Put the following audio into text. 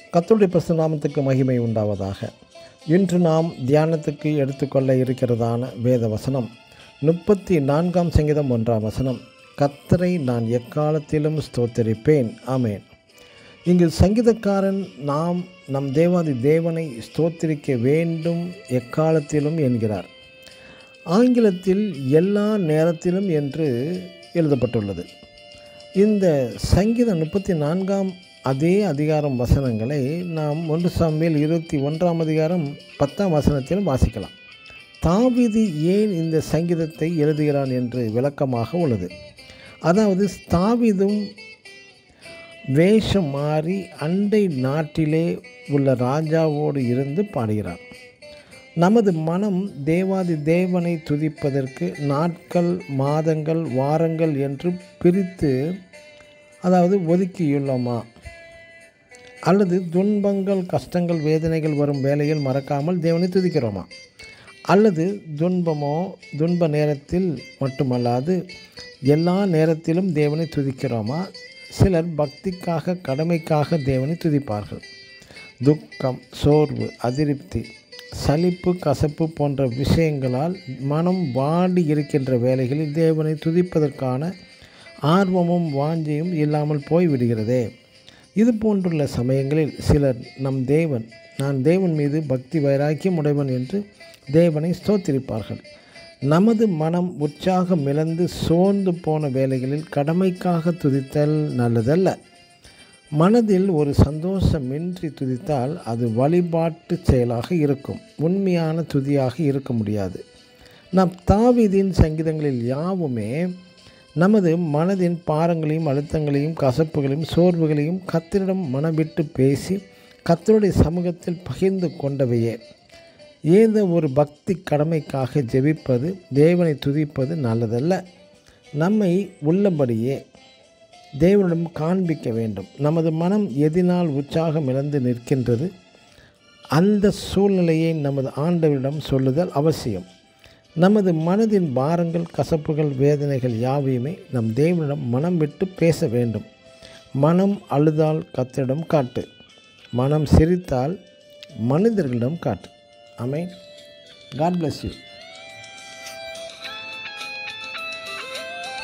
கர்த்தருடைய பரிசுத்த நாமத்துக்கு மகிமை உண்டாவதாக இன்று நாம் தியானத்துக்கு எடுத்துக்கொள்ள இருக்கிறதான வேத வசனம் முப்பத்தி நான்காம் சங்கீதம் ஒன்றாம் வசனம் கத்தரை நான் எக்காலத்திலும் ஸ்தோத்தரிப்பேன் ஆமேன் இங்கு சங்கீதக்காரன் நாம் நம் தேவாதி தேவனை ஸ்தோத்திரிக்க வேண்டும் எக்காலத்திலும் என்கிறார் ஆங்கிலத்தில் எல்லா நேரத்திலும் என்று எழுதப்பட்டுள்ளது இந்த சங்கீதம் முப்பத்தி நான்காம் அதே அதிகாரம் வசனங்களை நாம் ஒன்று சாமியில் இருபத்தி ஒன்றாம் அதிகாரம் பத்தாம் வசனத்திலும் வாசிக்கலாம் தாவீது ஏன் இந்த சங்கீதத்தை எழுதுகிறான் என்று விளக்கமாக உள்ளது அதாவது தாவீதும் வேஷம் மாறி அண்டை நாட்டிலே உள்ள ராஜாவோடு இருந்து பாடுகிறார் நமது மனம் தேவாதி தேவனை துதிப்பதற்கு நாட்கள் மாதங்கள் வாரங்கள் என்று பிரித்து அதாவது ஒதுக்கியுள்ளோமா அல்லது துன்பங்கள் கஷ்டங்கள் வேதனைகள் வரும் வேளையில் மறக்காமல் தேவனை துதிக்கிறோமா அல்லது துன்பமோ துன்ப நேரத்தில் மட்டுமல்லாது எல்லா நேரத்திலும் தேவனை துதிக்கிறோமா சிலர் பக்திக்காக கடமைக்காக தேவனை துதிப்பார்கள் துக்கம் சோர்வு அதிருப்தி சலிப்பு கசப்பு போன்ற விஷயங்களால் மனம் வாடி இருக்கின்ற வேலைகளில் தேவனை துதிப்பதற்கான ஆர்வமும் வாஞ்சியும் இல்லாமல் போய்விடுகிறதே இது போன்றுள்ள சமயங்களில் சிலர் நம் தேவன் நான் தேவன் மீது பக்தி வைராக்கியம் உடையவன் என்று தேவனை ஸ்தோத்திரிப்பார்கள் நமது மனம் உற்சாகம் இழந்து சோர்ந்து போன வேலைகளில் கடமைக்காக துதித்தல் நல்லதல்ல மனதில் ஒரு சந்தோஷமின்றி துதித்தால் அது வழிபாட்டு செயலாக இருக்கும் உண்மையான துதியாக இருக்க முடியாது நம் தாவீதின் சங்கீதங்களில் யாவுமே நமது மனதின் பாரங்களையும் அழுத்தங்களையும் கசப்புகளையும் சோர்வுகளையும் கத்தரிடம் மனவிட்டு பேசி கத்தருடைய சமூகத்தில் பகிர்ந்து கொண்டவையே ஏதோ ஒரு பக்தி கடமைக்காக ஜெபிப்பது தேவனை துதிப்பது நல்லதல்ல நம்மை உள்ளபடியே தேவனிடம் காண்பிக்க வேண்டும் நமது மனம் எதினால் உற்சாகம் இழந்து நிற்கின்றது அந்த சூழ்நிலையை நமது ஆண்டவரிடம் சொல்லுதல் அவசியம் நமது மனதின் பாரங்கள் கசப்புகள் வேதனைகள் யாவையுமே நம் தேவனிடம் மனம் விட்டு பேச வேண்டும் மனம் அழுதால் கத்தரிடம் காட்டு மனம் சிரித்தால் மனிதர்களிடம் காட்டு அமேன் காட் bless யூ